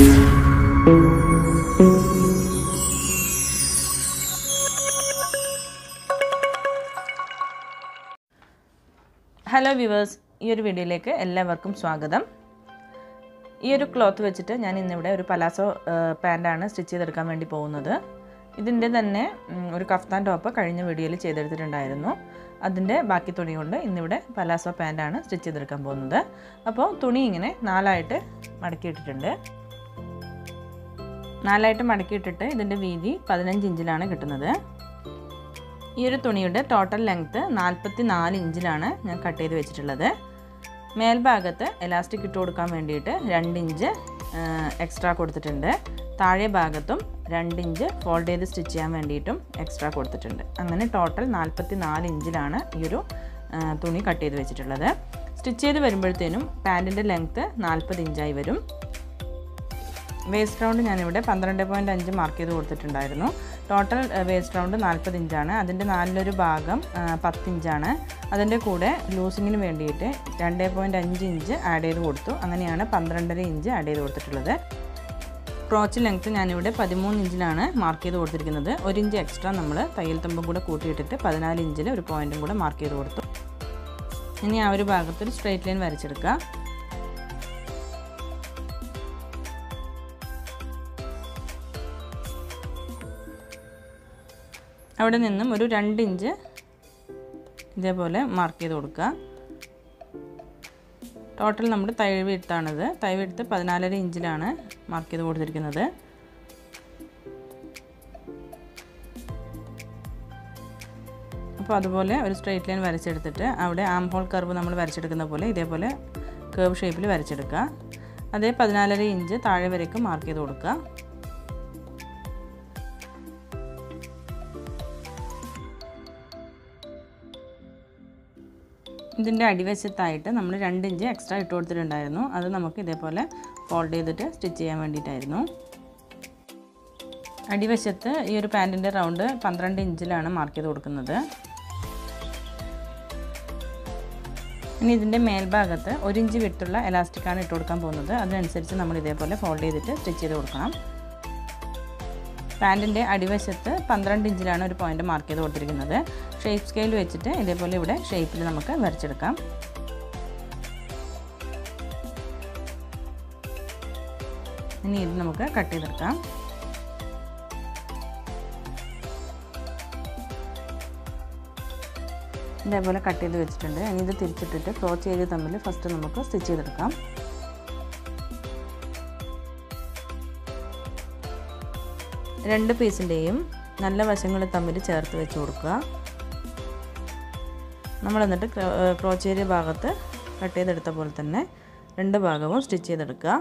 hello viewers ഈ ഒരു വീഡിയോയിലേക്ക് എല്ലാവർക്കും സ്വാഗതം ഈ ഒരു ക്ലോത്ത് വെച്ചിട്ട് ഞാൻ ഇന്നിവിടെ ഒരു പലാസോ പാൻ്റാണ് സ്റ്റിച്ച് ചെയ്തെടുക്കാൻ വേണ്ടി പോകുന്നത് ഇതിൻ്റെ തന്നെ ഉം, ഒരു കഫ്താൻ ടോപ്പ് കഴിഞ്ഞ വീഡിയോയിൽ ചെയ്തെടുത്തിട്ടുണ്ടായിരുന്നു അതിൻ്റെ ബാക്കി തുണി കൊണ്ട് ഇന്നിവിടെ പലാസോ പാൻ്റാണ് സ്റ്റിച്ച് ചെയ്തെടുക്കാൻ പോകുന്നത് അപ്പോൾ തുണി ഇങ്ങനെ നാലായിട്ട് മടക്കിയിട്ടിട്ടുണ്ട് നാലായിട്ട് മടക്കിയിട്ടിട്ട് ഇതിൻ്റെ വീതി പതിനഞ്ച് ഇഞ്ചിലാണ് കിട്ടുന്നത് ഈ ഒരു തുണിയുടെ ടോട്ടൽ ലെങ്ത്ത് നാൽപ്പത്തി നാല് ഇഞ്ചിലാണ് ഞാൻ കട്ട് ചെയ്ത് വെച്ചിട്ടുള്ളത് മേൽഭാഗത്ത് എലാസ്റ്റിക് ഇട്ട് കൊടുക്കാൻ വേണ്ടിയിട്ട് രണ്ട് ഇഞ്ച് എക്സ്ട്രാ കൊടുത്തിട്ടുണ്ട് താഴെ ഭാഗത്തും രണ്ട് ഇഞ്ച് ഫോൾഡ് ചെയ്ത് സ്റ്റിച്ച് ചെയ്യാൻ വേണ്ടിയിട്ടും എക്സ്ട്രാ കൊടുത്തിട്ടുണ്ട് അങ്ങനെ ടോട്ടൽ നാൽപ്പത്തി നാല് ഇഞ്ചിലാണ് ഈ ഒരു ആ, തുണി കട്ട് ചെയ്ത് വെച്ചിട്ടുള്ളത് സ്റ്റിച്ച് ചെയ്ത് വരുമ്പോഴത്തേനും പാൻറ്റിൻ്റെ ലെങ്ത്ത് നാൽപ്പത് ഇഞ്ചായി വരും വേസ്റ്റ് റൗണ്ട് ഞാനിവിടെ പന്ത്രണ്ട് പോയിൻറ്റ് അഞ്ച് മാർക്ക് ചെയ്ത് കൊടുത്തിട്ടുണ്ടായിരുന്നു ടോട്ടൽ വേസ്റ്റ് റൗണ്ട് നാൽപ്പത് ഇഞ്ചാണ് അതിൻ്റെ നാലിലൊരു ഭാഗം ആ, പത്ത് ഇഞ്ചാണ് അതിൻ്റെ കൂടെ ലൂസിങ്ങിന് വേണ്ടിയിട്ട് രണ്ട് പോയിൻറ്റ് അഞ്ച് ഇഞ്ച് ആഡ് ചെയ്ത് കൊടുത്തു അങ്ങനെയാണ് പന്ത്രണ്ടര ഇഞ്ച് ആഡ് ചെയ്ത് കൊടുത്തിട്ടുള്ളത് ക്രോച്ച് ലെങ്ത്ത് ഞാനിവിടെ പതിമൂന്ന് ഇഞ്ചിലാണ് മാർക്ക് ചെയ്ത് കൊടുത്തിരിക്കുന്നത് ഒരു ഇഞ്ച് എക്സ്ട്രാ നമ്മൾ തയ്യൽ തുമ്പും കൂടെ കൂട്ടിയിട്ടിട്ട് പതിനാല് ഇഞ്ചിൽ ഒരു പോയിൻറ്റും കൂടെ മാർക്ക് ചെയ്ത് കൊടുത്തു ഇനി ആ ഒരു ഭാഗത്തൊരു സ്ട്രെയിറ്റ് ലൈൻ വരച്ചെടുക്കുക അവിടെ നിന്നും ഒരു രണ്ട് ഇഞ്ച് ഇതേപോലെ മാർക്ക് ചെയ്ത് കൊടുക്കുക ടോട്ടൽ നമ്മുടെ തൈവെടുത്താണിത് തൈവെടുത്ത് പതിനാലര ഇഞ്ചിലാണ് മാർക്ക് ചെയ്ത് കൊടുത്തിരിക്കുന്നത് അപ്പോൾ അതുപോലെ ഒരു സ്ട്രെയിറ്റ് ലൈൻ വരച്ചെടുത്തിട്ട് അവിടെ ആം ഹോൾ കർവ് നമ്മൾ വരച്ചെടുക്കുന്ന പോലെ ഇതേപോലെ കേർവ് ഷേപ്പിൽ വരച്ചെടുക്കുക അതേ പതിനാലര ഇഞ്ച് താഴെ വരേക്കും മാർക്ക് ചെയ്ത് കൊടുക്കുക ഇതിൻ്റെ അടിവശത്തായിട്ട് നമ്മൾ രണ്ട് ഇഞ്ച് എക്സ്ട്രാ ഇട്ട് കൊടുത്തിട്ടുണ്ടായിരുന്നു അത് നമുക്ക് ഇതേപോലെ ഫോൾഡ് ചെയ്തിട്ട് സ്റ്റിച്ച് ചെയ്യാൻ വേണ്ടിയിട്ടായിരുന്നു അടിവശത്ത് ഈ ഒരു പാൻറ്റിൻ്റെ റൗണ്ട് പന്ത്രണ്ട് ഇഞ്ചിലാണ് മാർക്ക് ചെയ്ത് കൊടുക്കുന്നത് ഇനി ഇതിൻ്റെ മേൽഭാഗത്ത് ഒരു ഇഞ്ച് വിട്ടുള്ള എലാസ്റ്റിക്കാണ് ഇട്ട് കൊടുക്കാൻ പോകുന്നത് അതിനനുസരിച്ച് നമ്മൾ ഇതേപോലെ ഫോൾഡ് ചെയ്തിട്ട് സ്റ്റിച്ച് ചെയ്ത് കൊടുക്കണം പാൻറ്റിൻ്റെ അടിവശത്ത് പന്ത്രണ്ട് ഇഞ്ചിലാണ് ഒരു പോയിന്റ് മാർക്ക് ചെയ്ത് കൊടുത്തിരിക്കുന്നത് ഷേപ്പ് സ്കെയിൽ വെച്ചിട്ട് ഇതേപോലെ ഇവിടെ ഷേപ്പിൽ നമുക്ക് വരച്ചെടുക്കാം ഇനി ഇത് നമുക്ക് കട്ട് ചെയ്തെടുക്കാം ഇതേപോലെ കട്ട് ചെയ്ത് വെച്ചിട്ടുണ്ട് ഇനി ഇത് തിരിച്ചിട്ടിട്ട് ക്രോച്ച് ഏരിയ തമ്മിൽ ഫസ്റ്റ് നമുക്ക് സ്റ്റിച്ച് ചെയ്തെടുക്കാം രണ്ട് പീസിൻ്റെയും നല്ല വശങ്ങൾ തമ്മിൽ ചേർത്ത് വെച്ച് കൊടുക്കുക നമ്മൾ എന്നിട്ട് ക്രോച്ച് ഏരിയ ഭാഗത്ത് കട്ട് ചെയ്തെടുത്ത പോലെ തന്നെ രണ്ട് ഭാഗവും സ്റ്റിച്ച് ചെയ്തെടുക്കുക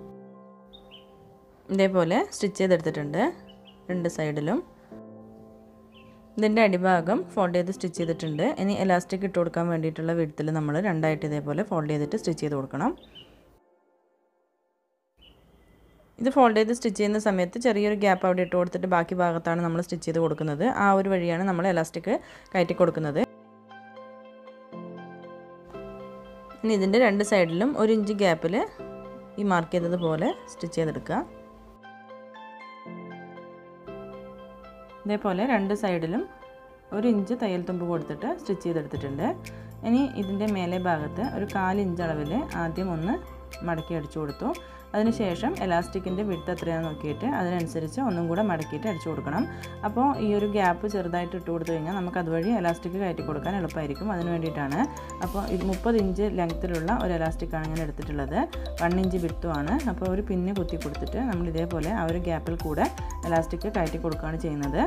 ഇതേപോലെ സ്റ്റിച്ച് ചെയ്തെടുത്തിട്ടുണ്ട് രണ്ട് സൈഡിലും ഇതിൻ്റെ അടിഭാഗം ഫോൾഡ് ചെയ്ത് സ്റ്റിച്ച് ചെയ്തിട്ടുണ്ട് ഇനി എലാസ്റ്റിക് ഇട്ട് കൊടുക്കാൻ വേണ്ടിയിട്ടുള്ള വിധത്തിൽ നമ്മൾ രണ്ടായിട്ട് ഇതേപോലെ ഫോൾഡ് ചെയ്തിട്ട് സ്റ്റിച്ച് ചെയ്ത് കൊടുക്കണം ഇത് ഫോൾഡ് ചെയ്ത് സ്റ്റിച്ച് ചെയ്യുന്ന സമയത്ത് ചെറിയൊരു ഗ്യാപ്പ് അവിടെ ഇട്ട് കൊടുത്തിട്ട് ബാക്കി ഭാഗത്താണ് നമ്മൾ സ്റ്റിച്ച് ചെയ്ത് കൊടുക്കുന്നത് ആ ഒരു വഴിയാണ് നമ്മൾ എലാസ്റ്റിക് കയറ്റി കൊടുക്കുന്നത് ഇനി ഇതിൻ്റെ രണ്ട് സൈഡിലും ഒരു ഇഞ്ച് ഗ്യാപ്പിൽ ഈ മാർക്ക് ചെയ്തതുപോലെ സ്റ്റിച്ച് ചെയ്തെടുക്കുക ഇതേപോലെ രണ്ട് സൈഡിലും ഒരു ഇഞ്ച് തയ്യൽ തുമ്പ് കൊടുത്തിട്ട് സ്റ്റിച്ച് ചെയ്തെടുത്തിട്ടുണ്ട് ഇനി ഇതിൻ്റെ മേലെ ഭാഗത്ത് ഒരു കാല് ഇഞ്ച് അളവിൽ ആദ്യം ഒന്ന് മടക്കി അടിച്ചു കൊടുത്തു അതിനുശേഷം എലാസ്റ്റിക്കിൻ്റെ വിട്ട് എത്രയാണെന്ന് നോക്കിയിട്ട് അതിനനുസരിച്ച് ഒന്നും കൂടെ മടക്കിയിട്ട് അടിച്ചു കൊടുക്കണം അപ്പോൾ ഈ ഒരു ഗ്യാപ്പ് ചെറുതായിട്ട് ഇട്ട് കൊടുത്തു കഴിഞ്ഞാൽ നമുക്ക് അതുവഴി എലാസ്റ്റിക് കയറ്റി കൊടുക്കാൻ എളുപ്പമായിരിക്കും അതിന് വേണ്ടിയിട്ടാണ് അപ്പോൾ ഇത് മുപ്പത് ഇഞ്ച് ലെങ്ത്തിലുള്ള ഒരു എലാസ്റ്റിക്കാണ് ഞാൻ എടുത്തിട്ടുള്ളത് വൺ ഇഞ്ച് വിട്ടുമാണ് അപ്പോൾ ഒരു പിന്ന് കുത്തി കൊടുത്തിട്ട് നമ്മൾ ഇതേപോലെ ആ ഒരു ഗ്യാപ്പിൽ കൂടെ എലാസ്റ്റിക് കയറ്റി കൊടുക്കുകയാണ് ചെയ്യുന്നത്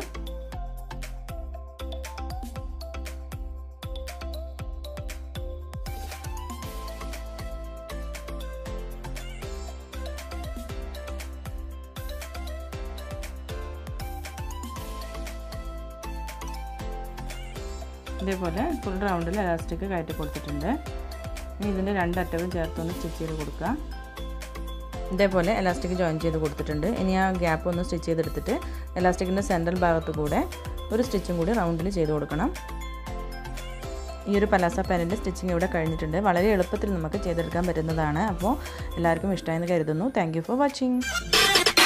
ഇതേപോലെ ഫുൾ റൗണ്ടിൽ എലാസ്റ്റിക് കയറ്റി കൊടുത്തിട്ടുണ്ട് ഇനി ഇതിൻ്റെ രണ്ടറ്റവും ചേർത്തൊന്ന് സ്റ്റിച്ച് ചെയ്ത് കൊടുക്കുക ഇതേപോലെ എലാസ്റ്റിക് ജോയിൻ ചെയ്ത് കൊടുത്തിട്ടുണ്ട് ഇനി ആ ഗ്യാപ്പ് ഒന്ന് സ്റ്റിച്ച് ചെയ്തെടുത്തിട്ട് എലാസ്റ്റിക്കിൻ്റെ സെൻട്രൽ ഭാഗത്ത് കൂടെ ഒരു സ്റ്റിച്ചും കൂടി റൗണ്ടിൽ ചെയ്ത് കൊടുക്കണം ഈ ഒരു പലാസ പാനിൻ്റെ സ്റ്റിച്ചിങ് ഇവിടെ കഴിഞ്ഞിട്ടുണ്ട് വളരെ എളുപ്പത്തിൽ നമുക്ക് ചെയ്തെടുക്കാൻ പറ്റുന്നതാണ് അപ്പോൾ എല്ലാവർക്കും ഇഷ്ടമായെന്ന് കരുതുന്നു താങ്ക് ഫോർ വാച്ചിങ്